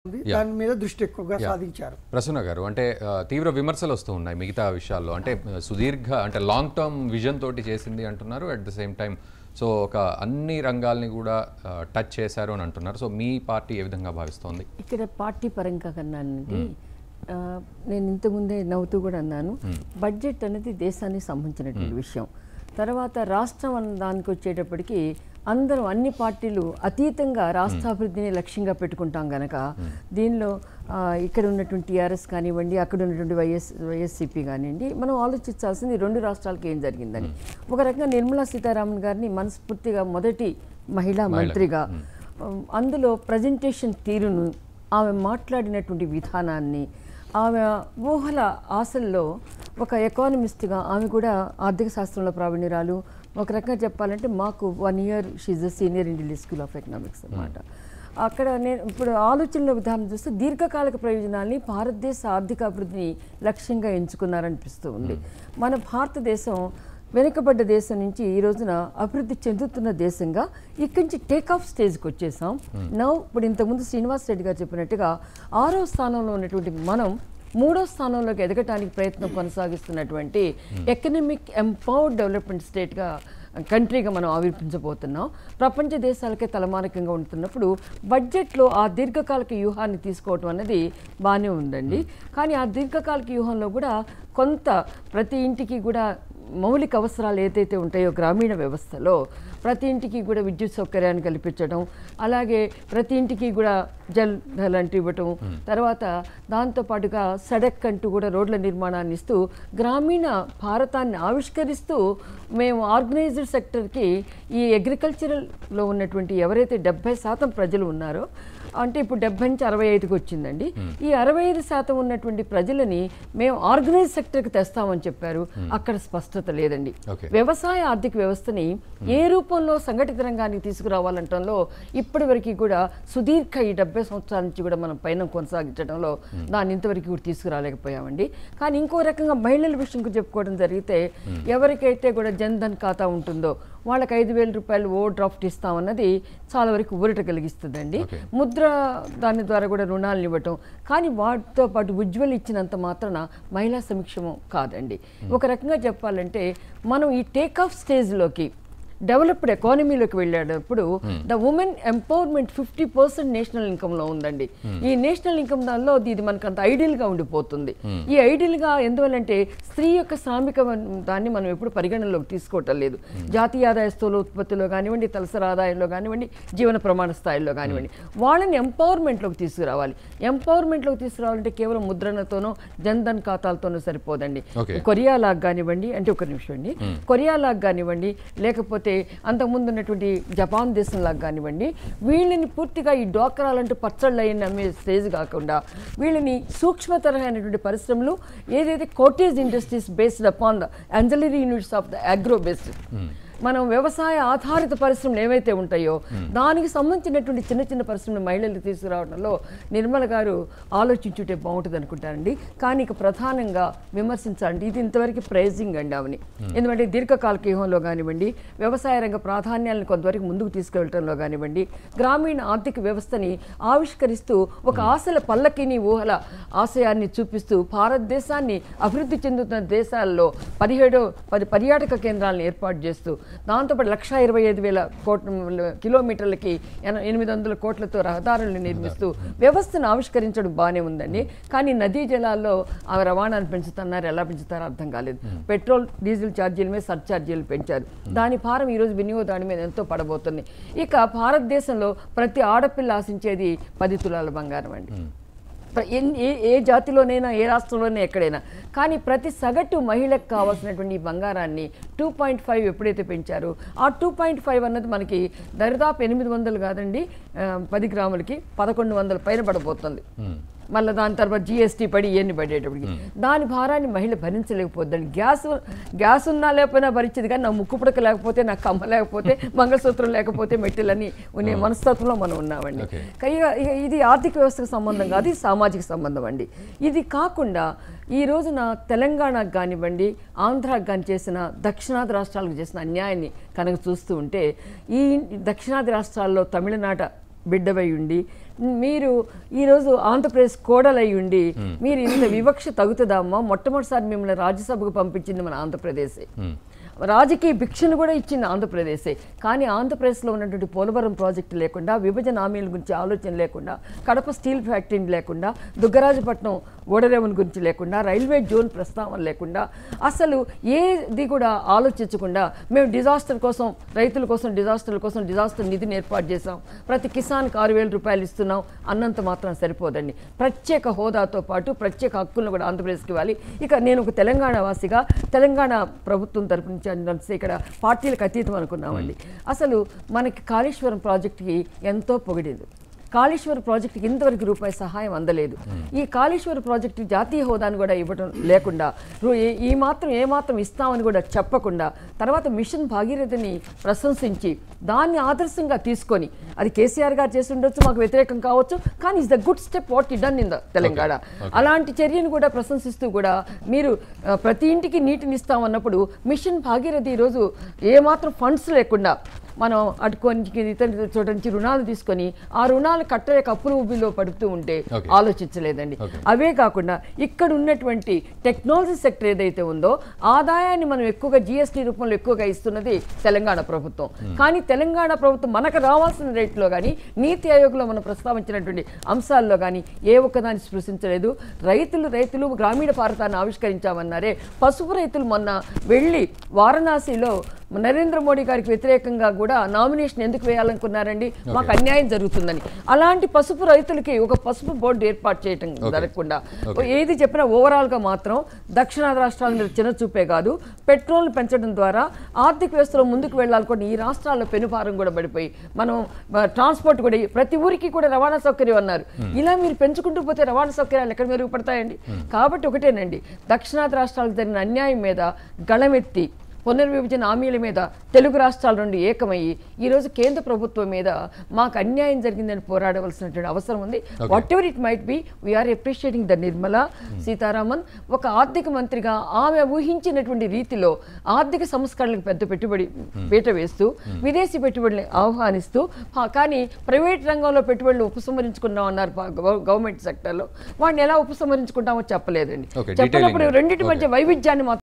ఉంది దాని మీద దృష్టి ఎక్కువగా సాధించారు ప్రసన్న గారు అంటే ఆ, తీవ్ర విమర్శలు వస్తూ ఉన్నాయి మిగతా విషయాల్లో అంటే ఆ, సుదీర్ఘ అంటే లాంగ్ టర్మ్ విజన్ తోటి చేసింది అంటున్నారు at the same time so ఒక అన్ని రంగాల్ని కూడా టచ్ చేశారు అని అంటున్నారు సో మీ పార్టీ ఏ విధంగా భావిస్తోంది ఇక్కడ పార్టీ పరంగా కన్నానండి ఆ, నేను ఇంతకుముందే నవ్వుతూ కూడా అన్నాను బడ్జెట్ అనేది దేశానికి సంబంధించినటువంటి విషయం తర్వాత రాష్ట్రం అన్న దానికి వచ్చేటప్పటికి అందరం అన్ని పార్టీలు అతీతంగా రాష్ట్రాభివృద్ధిని లక్ష్యంగా పెట్టుకుంటాం గనక దీనిలో ఆ, ఇక్కడ ఉన్నటువంటి టీఆర్ఎస్ కానివ్వండి అక్కడ ఉన్నటువంటి వైఎస్ వైఎస్సీపీ కానివ్వండి మనం ఆలోచించాల్సింది ఈ రెండు రాష్ట్రాలకి ఏం జరిగిందని ఒక రకంగా నిర్మలా సీతారామన్ గారిని మనస్ఫూర్తిగా మొదటి మహిళా మంత్రిగా ఉమ్, అందులో ప్రజెంటేషన్ తీరును ఆమె మాట్లాడినటువంటి విధానాన్ని ఆమె ఊహల ఆశల్లో ఒక ఎకానమిస్ట్గా ఆమె కూడా ఆర్థిక శాస్త్రంలో ప్రావీణ్యురాలు ఒక రకంగా చెప్పాలంటే మాకు one year she's the senior in Delhi school of economics అనమాట అక్కడ నేను ఇప్పుడు ఆలోచనల విధానం చూస్తే దీర్ఘకాలిక ప్రయోజనాల్ని భారతదేశ ఆర్థిక అభివృద్ధిని లక్ష్యంగా ఎంచుకున్నారనిపిస్తూ ఉంది మన భారతదేశం వెనుకబడ్డ దేశం నుంచి ఈ రోజున అభివృద్ధి చెందుతున్న దేశంగా ఇక్కడి నుంచి టేక్ ఆఫ్ స్టేజ్కి వచ్చేసాం నౌ ఇప్పుడు ఇంతకుముందు శ్రీనివాస్ రెడ్డి గారు చెప్పినట్టుగా ఆరో స్థానంలో ఉన్నటువంటి మనం మూడో స్థానంలోకి ఎదగటానికి ప్రయత్నం కొనసాగిస్తున్నటువంటి ఎకనమిక్ ఎంపవర్డ్ డెవలప్మెంట్ స్టేట్గా కంట్రీగా మనం ఆవిర్భించబోతున్నాం ప్రపంచ దేశాలకే తలమానికంగా ఉంటున్నప్పుడు బడ్జెట్లో ఆ దీర్ఘకాలిక వ్యూహాన్ని తీసుకోవటం అనేది బాగానే ఉందండి కానీ ఆ దీర్ఘకాలిక వ్యూహంలో కూడా కొంత ప్రతి ఇంటికి కూడా మౌలిక అవసరాలు ఏదైతే ఉంటాయో గ్రామీణ వ్యవస్థలో ప్రతి ఇంటికి కూడా విద్యుత్ సౌకర్యాన్ని కల్పించడం అలాగే ప్రతి ఇంటికి కూడా జల్ లాంటి ఇవ్వటం తర్వాత దాంతోపాటుగా సడక్ అంటూ కూడా రోడ్ల నిర్మాణాన్ని ఇస్తూ గ్రామీణ భారతాన్ని ఆవిష్కరిస్తూ మేము ఆర్గనైజ్డ్ సెక్టర్కి ఈ అగ్రికల్చరల్లో ఉన్నటువంటి ఎవరైతే డెబ్బై శాతం ప్రజలు ఉన్నారో అంటే ఇప్పుడు డెబ్బై నుంచి అరవై ఐదుకి వచ్చిందండి ఈ అరవై ఐదు శాతం ఉన్నటువంటి ప్రజలని మేము ఆర్గనైజ్ సెక్టర్కి తెస్తామని చెప్పారు అక్కడ స్పష్టత లేదండి Okay. వ్యవసాయ ఆర్థిక వ్యవస్థని ఏ రూపంలో సంఘటిత రంగానికి తీసుకురావాలంటంలో ఇప్పటి వరకు కూడా సుదీర్ఘ ఈ డెబ్బై సంవత్సరాల నుంచి కూడా మనం పైన కొనసాగించడంలో దాన్ని ఇంతవరకు కూడా తీసుకురాలేకపోయామండి కానీ ఇంకో రకంగా మహిళల విషయంకు చెప్పుకోవడం జరిగితే ఎవరికైతే కూడా జన్ధన్ ఖాతా ఉంటుందో వాళ్ళకి ఐదు వేల రూపాయలు ఓ డ్రాఫ్ట్ ఇస్తామన్నది చాలా వరకు ఊరట కలిగిస్తుందండి Okay. ముద్ర దాని ద్వారా కూడా రుణాలను ఇవ్వటం కానీ వాటితో పాటు ఉజ్వల్ ఇచ్చినంత మాత్రాన మహిళా సమీక్షము కాదండి ఒక రకంగా చెప్పాలంటే మనం ఈ టేక్ ఆఫ్ స్టేజ్లోకి డెవలప్డ్ ఎకానమీలోకి వెళ్ళేటప్పుడు the women empowerment fifty percent national ఇన్కమ్లో ఉందండి ఈ నేషనల్ ఇన్కమ్ దానిలో ఇది మనకు అంత ఐడియల్గా ఉండిపోతుంది ఈ ఐడియల్గా ఎందువల్లంటే స్త్రీ యొక్క శ్రామిక దాన్ని మనం ఎప్పుడు పరిగణనలోకి తీసుకోవటం లేదు జాతీయ ఆదాయ స్థూల ఉత్పత్తిలో కానివ్వండి తలసరి ఆదాయంలో కానివ్వండి జీవన ప్రమాణ స్థాయిలో కానివ్వండి వాళ్ళని ఎంపవర్మెంట్లోకి తీసుకురావాలి ఎంపవర్మెంట్లోకి తీసుకురావాలంటే కేవలం ముద్రణతోనో జన్ధన్ ఖాతాలతోనో సరిపోదండి Okay. కొరియా లాగ్ కానివ్వండి అంటే ఒక నిమిషం అండి కొరియా లాగ్ కానివ్వండి లేకపోతే అంతకుముందు ఉన్నటువంటి జపాన్ దేశం లాగా కానివ్వండి వీళ్ళని పూర్తిగా ఈ డోకరాలంటూ పచ్చళ్ళు అయిన అమ్మే స్టేజ్ కాకుండా వీళ్ళని సూక్ష్మ తరహైనటువంటి పరిశ్రమలు ఏదైతే cottage industries based upon the ancillary units of the agro based మనం వ్యవసాయ ఆధారిత పరిశ్రమలు ఏవైతే ఉంటాయో దానికి సంబంధించినటువంటి చిన్న చిన్న పరిశ్రమలు మహిళలు తీసుకురావడంలో నిర్మల గారు ఆలోచించుంటే బాగుంటుంది అనుకుంటారండి కానీ ఇక ప్రధానంగా విమర్శించాలండి ఇది ఇంతవరకు ప్రైజింగ్ అండి ఆమెని ఎందుకంటే దీర్ఘకాలిక వ్యూహంలో కానివ్వండి వ్యవసాయ రంగ ప్రాధాన్యాలను కొంతవరకు ముందుకు తీసుకెళ్లడంలో కానివ్వండి గ్రామీణ ఆర్థిక వ్యవస్థని ఆవిష్కరిస్తూ ఒక ఆశల పల్లకిని ఊహల ఆశయాన్ని చూపిస్తూ భారతదేశాన్ని అభివృద్ధి చెందుతున్న దేశాల్లో పదిహేడో పది పర్యాటక కేంద్రాలను ఏర్పాటు చేస్తూ దాంతోపాటు లక్ష ఇరవై ఐదు వేల కోట్ల కిలోమీటర్లకి ఎన- ఎనిమిది వందల కోట్లతో రహదారులను నిర్మిస్తూ వ్యవస్థను ఆవిష్కరించడం బాగానే ఉందండి కానీ నదీ జలాల్లో ఆ రవాణాను పెంచుతున్నారు ఎలా పెంచుతారో అర్థం కాలేదు పెట్రోల్ డీజిల్ ఛార్జీల మీద సర్ ఛార్జీలు పెంచారు దాని భారం ఈరోజు వినియోగదాని మీద ఎంతో పడబోతుంది ఇక భారతదేశంలో ప్రతి ఆడపిల్ల ఆశించేది పది తులాల బంగారం అండి ప్ర- ఎన్- ఏ ఏ జాతిలోనైనా ఏ రాష్ట్రంలోనైనా ఎక్కడైనా కానీ ప్రతి సగటు మహిళకు కావాల్సినటువంటి ఈ బంగారాన్ని టూ పాయింట్ ఫైవ్ ఎప్పుడైతే పెంచారో ఆ టూ పాయింట్ ఫైవ్ అన్నది మనకి దరిదాపు ఎనిమిది వందలు కాదండి ఆ, పది గ్రాములకి పదకొండు వందల పైన పడబోతుంది మళ్ళీ దాని తర్వాత జిఎస్టీ పడి ఇవన్నీ పడేటప్పటికి దాని భారాన్ని మహిళ భరించలేకపోద్దండి గ్యాస్ గ్యాస్ ఉన్నా లేకపోయినా భరించేది కానీ నా ముక్కు పుడక లేకపోతే నాకు కమ్మ లేకపోతే మంగళసూత్రం లేకపోతే మెట్టెలని ఉండే మనస్తత్వంలో మనం ఉన్నామండి Okay. ఇక ఇక ఇది ఆర్థిక వ్యవస్థకు సంబంధం కాదు ఇది సామాజిక సంబంధం అండి ఇది కాకుండా ఈ రోజున తెలంగాణకు కానివ్వండి ఆంధ్రాకు కానీ చేసిన దక్షిణాది రాష్ట్రాలకు చేసిన అన్యాయాన్ని కనుక చూస్తూ ఉంటే ఈ దక్షిణాది రాష్ట్రాల్లో తమిళనాట బిడ్డవై ఉండి మీరు ఈరోజు ఆంధ్రప్రదేశ్ కోడలై ఉండి మీరు ఇంత వివక్ష తగుతుందమ్మా మొట్టమొదటిసారి మిమ్మల్ని రాజ్యసభకు పంపించింది మన ఆంధ్రప్రదేశే రాజకీయ భిక్షను కూడా ఇచ్చింది ఆంధ్రప్రదేశే కానీ ఆంధ్రప్రదేశ్లో ఉన్నటువంటి పోలవరం ప్రాజెక్టు లేకుండా విభజన హామీల గురించి ఆలోచన లేకుండా కడప స్టీల్ ఫ్యాక్టరీని లేకుండా దుగ్గరాజపట్నం ఓడరేవుని గురించి లేకుండా రైల్వే జోన్ ప్రస్తావన లేకుండా అసలు ఏది కూడా ఆలోచించకుండా మేము డిజాస్టర్ కోసం రైతుల కోసం డిజాస్టర్ల కోసం డిజాస్టర్ నిధిని ఏర్పాటు చేసాం ప్రతి కిసాన్కి ఆరు వేల రూపాయలు ఇస్తున్నాం అన్నంత మాత్రం సరిపోదండి ప్రత్యేక హోదాతో పాటు ప్రత్యేక హక్కులను కూడా ఆంధ్రప్రదేశ్కి ఇవ్వాలి ఇక నేను ఒక తెలంగాణ వాసిగా తెలంగాణ ప్రభుత్వం తరపు నుంచి అంటే ఇక్కడ పార్టీలకు అతీతం అనుకున్నామండి అసలు మనకి కాళేశ్వరం ప్రాజెక్టుకి ఎంతో పొగిడేది కాళేశ్వర ప్రాజెక్టుకి ఇంతవరకు రూపాయి సహాయం అందలేదు ఈ కాళేశ్వర ప్రాజెక్టు జాతీయ హోదాను కూడా ఇవ్వడం లేకుండా రు- ఏ- ఈ మాత్రం ఏ మాత్రం ఇస్తామని కూడా చెప్పకుండా తర్వాత మిషన్ భాగీరథని ప్రశంసించి దాన్ని ఆదర్శంగా తీసుకొని అది కేసీఆర్ గారు చేసి ఉండొచ్చు మాకు వ్యతిరేకం కావచ్చు కానీ is the good step what I done in the Telangana అలాంటి చర్యను కూడా ప్రశంసిస్తూ కూడా మీరు ఆ, ప్రతి ఇంటికి నీటిని ఇస్తామన్నప్పుడు మిషన్ భాగీరథి ఈరోజు ఏమాత్రం ఫండ్స్ లేకుండా మనం అటుకొని ఇతర చోట నుంచి రుణాలు తీసుకొని ఆ రుణాలు కట్టలేక అప్పుల ఊబిలో పడుతూ ఉంటే Okay. ఆలోచించలేదండి అవే కాకుండా ఇక్కడ ఉన్నటువంటి టెక్నాలజీ సెక్టర్ ఏదైతే ఉందో ఆదాయాన్ని మనం ఎక్కువగా జిఎస్టీ రూపంలో ఎక్కువగా ఇస్తున్నది తెలంగాణ ప్రభుత్వం కానీ తెలంగాణ ప్రభుత్వం మనకు రావాల్సిన రేట్లో కానీ నీతి ఆయోగ్లో మనం ప్రస్తావించినటువంటి అంశాల్లో కానీ ఏ ఒక్కదాన్ని స్పృశించలేదు రైతులు రైతులు గ్రామీణ భారతాన్ని ఆవిష్కరించామన్నారే పసుపు రైతులు మొన్న వెళ్ళి వారణాసిలో నరేంద్ర మోడీ గారికి వ్యతిరేకంగా కూడా నామినేషన్ ఎందుకు వేయాలనుకున్నారండి మాకు అన్యాయం జరుగుతుందని అలాంటి పసుపు రైతులకి ఒక పసుపు బోర్డు ఏర్పాటు చేయటం జరగకుండా ఏది చెప్పినా ఓవరాల్ గా మాత్రం దక్షిణాది రాష్ట్రాల మీద చిన్న చూపే కాదు పెట్రోల్ పెంచడం ద్వారా ఆర్థిక వ్యవస్థలో ముందుకు వెళ్ళాలనుకోండి ఈ రాష్ట్రాల్లో పెనుభారం కూడా పడిపోయి మనం ట్రాన్స్పోర్ట్ కూడా ప్రతి ఊరికి కూడా రవాణా సౌకర్యం అన్నారు ఇలా మీరు పెంచుకుంటూ పోతే రవాణా సౌకర్యాలు ఎక్కడ మెరుగుపడతాయండి కాబట్టి ఒకటేనండి దక్షిణాది రాష్ట్రాలకు జరిగిన అన్యాయం మీద గళమెత్తి పునర్విభజన హామీల మీద తెలుగు రాష్ట్రాల నుండి ఏకమయ్యి ఈరోజు కేంద్ర ప్రభుత్వం మీద మాకు అన్యాయం జరిగిందని పోరాడవలసినటువంటి అవసరం ఉంది whatever it might be we are appreciating the Nirmala Sitharaman ఒక ఆర్థిక మంత్రిగా ఆమె ఊహించినటువంటి రీతిలో ఆర్థిక సంస్కరణలకు పెద్ద పెట్టుబడి పీట వేస్తూ విదేశీ పెట్టుబడుల్ని ఆహ్వానిస్తూ ఆ, కానీ ప్రైవేట్ రంగంలో పెట్టుబడులు ఉపసంహరించుకున్నాం అన్నారు పా- గవ- గవర్నమెంట్ సెక్టర్లో వాడిని ఎలా ఉపసంహరించుకుంటామో చెప్పలేదండి Okay, చెప్పినప్పుడు detailing. రెండింటి మధ్య వైవిధ్యాన్ని మాత్రం